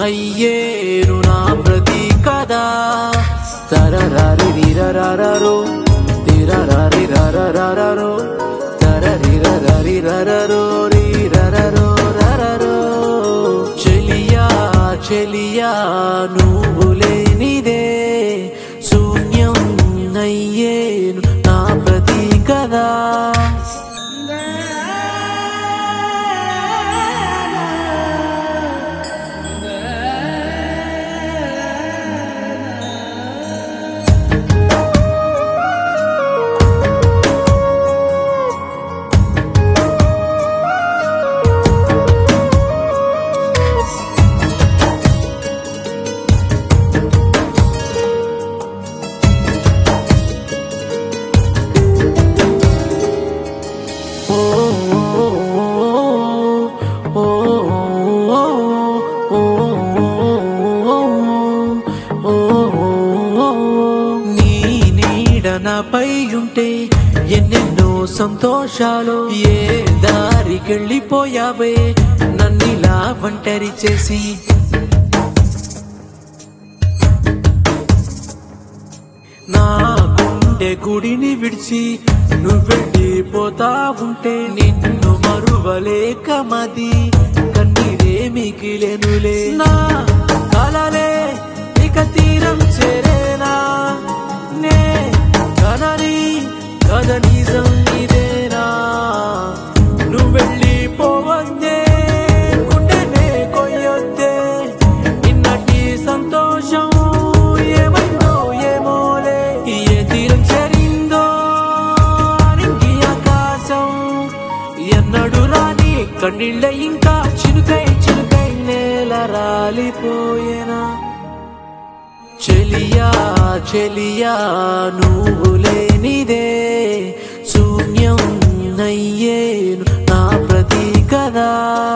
అయ్యేను నా ప్రతి కదా తరరారి రిరరరరో తిరరారి రరరరరో తరరిరరరి రరరో రిరరరో రరరో చెలియా చెలియా నువ్వు లేనిదే శూన్యం అయ్యేను నా ప్రతి కదా ఓ ఓ ఓ ఓ నీ నీడ నాపై ఉంటే ఎన్నెన్నో సంతోషాలు ఏ దారికెళ్ళిపోయావే నన్నిలా ఒంటరి చేసి నా గుండె గుడిని విడిచి నువ్వెళ్ళిపోతా ఉంటే నిన్ను మరువలేక మది కన్నీరే మిగిలెనులే నా కలలే ఇక తీరం చేరేనా నే కనని కథ నిజం ఇదేనా నువ్వెళ్ళిపోవద్దే గుండెనే కొయ్యొద్దే నిన్నటి సంతోషం ఏమైందో ఏమోలే ఏ తీరం చేరిందో నింగి ఆకాశం ఎన్నడు రాని కన్నీళ్ళ ఇంకా చినుకై చినుకై నేల రాలిపోయేనా చెలియా చెలియా నువ్వు లేనిదే శూన్యం అయ్యేను నా ప్రతి కదా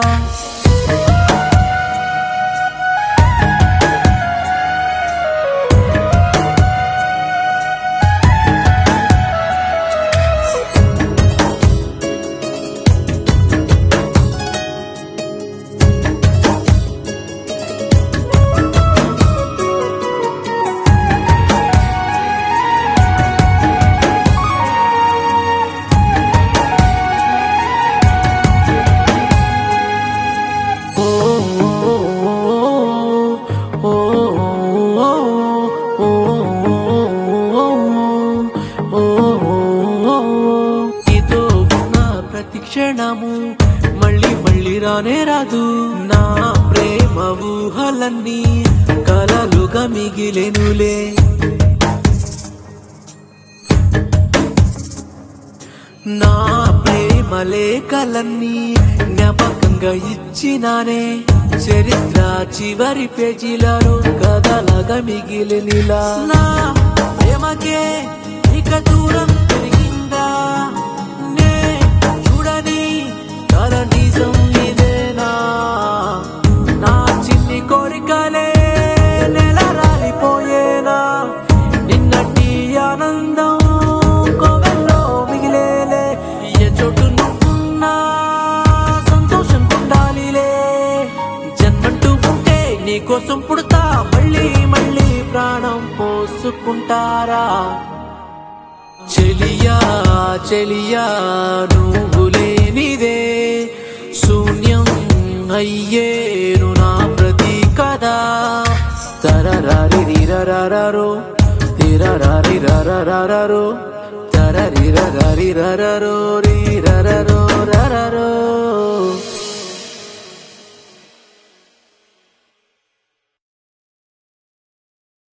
ఓ ఓ నీతో ఉన్న ప్రతి క్షణము మళ్ళీ మళ్ళీ రానే రాదు నా ప్రేమ ఊహలన్నీ కలలుగా మిగిలెనులే నా ప్రేమ లేఖలన్నీ జ్ఞాపకంగా ఇచ్చినానే చరిత్ర చివరి పేజీలలో కథలాగా మిగిలినిలా నా ప్రేమకే ఇక దూరం పెరిగిందా నే చూడని కల నిజం ఇదేనా నా చిన్ని కోరికలే నెల రాలిపోయేనా నిన్నటి ఆనందం కోవెల్లో మిగిలేలే ఏ చోటు నువ్వున్నా సంతోషం ఉండాలిలే జన్మంటూ ఉంటే నీకోసం పుడతా మళ్ళీ మళ్ళీ ప్రాణం పోసుకుంటారా చెలియా చెలియా నువ్వు లేనిదే శూన్యం అయ్యేను నా ప్రతి కదా తరరారి రిరరరరో తిరరారి రరరరరో తరరి రరరి రరరో రి రరరో రరరో